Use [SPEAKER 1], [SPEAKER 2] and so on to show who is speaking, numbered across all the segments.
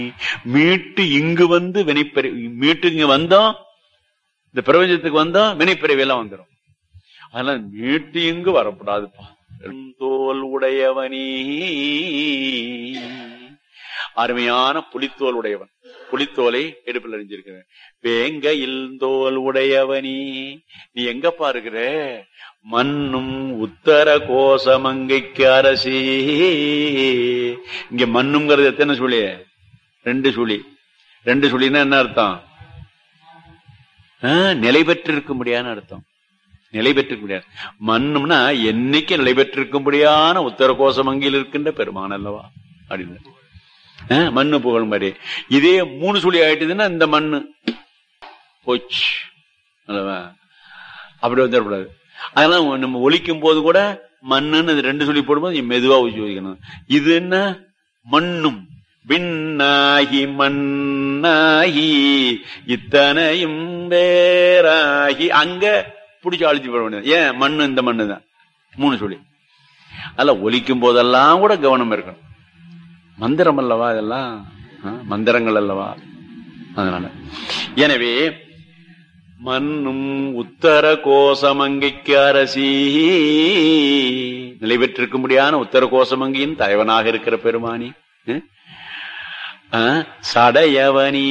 [SPEAKER 1] மீட்டு இங்கு வந்து வினைப்பெரு மீட்டு இங்க வந்தோம் இந்த பிரபஞ்சத்துக்கு வந்தோம் வினைப்பிறவி எல்லாம் வந்துடும் அதனால மீட்டு இங்கு வரக்கூடாதுப்பா தோல் உடையவனே அருமையான புலித்தோல் உடையவன் புலித்தோலை எடுப்பில் அறிஞ்சிருக்கிறேன் வேங்கையில் தோல் உடையவனே நீ எங்கப்பா இருக்கிற மண்ணும் உத்தர கோசமங்கைக்கு அரசி இங்க மண்ணுங்கிறது எத்தனை சுழி ரெண்டு சுழி ரெண்டு சுழின்னா என்ன அர்த்தம் நிலை பெற்றிருக்க முடியாத அர்த்தம் நிலை பெற்றிருக்க முடியாது மண்ணும்னா என்னைக்கு நிலை பெற்றிருக்கும்படியான உத்தர கோசமங்கில் இருக்கின்ற பெருமான் அல்லவா அப்படின்னு மண்ணு புகழ் மாதிரி இதே மூணு சுழி ஆயிட்டுதுன்னா இந்த மண்ணு போச்சு அல்லவா அப்படி வந்துடக்கூடாது அதனால நம்ம ஒழிக்கும் போது கூட மண்ணுன்னு ரெண்டு சொல்லி போடும்போது மெதுவா உபயோகிக்கணும் இது என்ன மண்ணும் விண்ணாகி மண்ணாகி இத்தனையும் வேறாகி அங்க பிடிச்சி அழிச்சு போட வேண்டியது ஏன் மண்ணு இந்த மண்ணு தான் மூணு சொல்லி அதுல ஒலிக்கும் போதெல்லாம் கூட கவனம் இருக்கணும் மந்திரம் அல்லவா இதெல்லாம் மந்திரங்கள் அல்லவா அதனால எனவே மண்ணும் உத்தர கோசமங்கைக்கு அரசி நிலை பெற்றிருக்கும்படியான உத்தர கோசமங்கியின் தலைவனாக இருக்கிற பெருமானி சடையவனி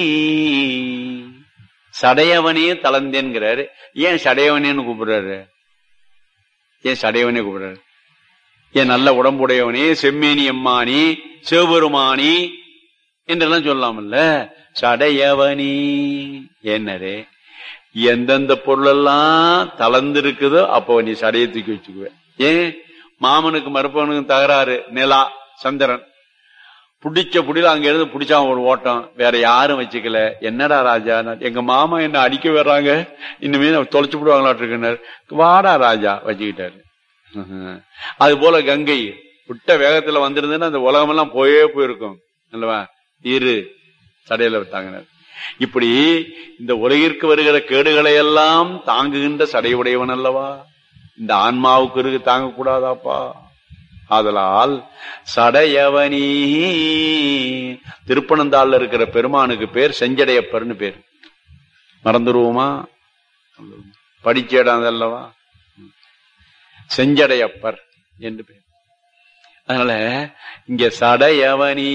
[SPEAKER 1] சடையவனே தளந்தேன்கிறாரு ஏன் சடையவனேன்னு கூப்பிடுறாரு ஏன் சடையவனே கூப்பிடுறாரு ஏன் நல்ல உடம்புடையவனே செம்மேனி அம்மானி சிவபெருமானி என்றெல்லாம் சொல்லலாம்ல சடையவனி என்னரே எந்தெந்த பொருளெல்லாம் தளர்ந்து இருக்குதோ அப்போ நீ சடையை தூக்கி வச்சுக்குவ ஏன் மாமனுக்கு மருப்பவனுக்கு தகராறு நிலா சந்திரன் பிடிச்ச புடியில அங்க இருந்து பிடிச்சான் ஒரு ஓட்டம் வேற யாரும் வச்சுக்கல என்னடா ராஜா எங்க மாமா என்ன அடிக்க வர்றாங்க இனிமே தொலைச்சு விடுவாங்களாட்டு வாடா ராஜா வச்சுக்கிட்டாரு அது போல கங்கை விட்ட வேகத்துல வந்திருந்தேன்னா அந்த உலகம் எல்லாம் போயே போயிருக்கும் அல்லவா இரு சடையில தாங்கினார் இப்படி இந்த உலகிற்கு வருகிற கேடுகளை எல்லாம் தாங்குகின்ற சடையுடையவன் அல்லவா இந்த ஆன்மாவுக்கு இருக்கு தாங்க கூடாதாப்பா ஆதலால் சடையவனி திருப்பனந்தாள்ல இருக்கிற பெருமானுக்கு பேர் செஞ்சடையப்பர்னு பேர் மறந்துருவோமா படிச்ச இடம் அல்லவா செஞ்சடையப்பர் என்று பேர் அதனால இங்க சடையவனி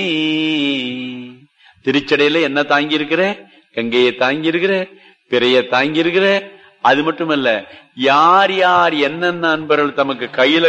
[SPEAKER 1] திருச்சடையில என்ன தாங்கி இருக்கிற கங்கையை தாங்கி இருக்கிற பிறைய தாங்கி இருக்கிற அது மட்டுமல்ல யார் யார் என்னென்ன அன்பர்கள் தமக்கு கையில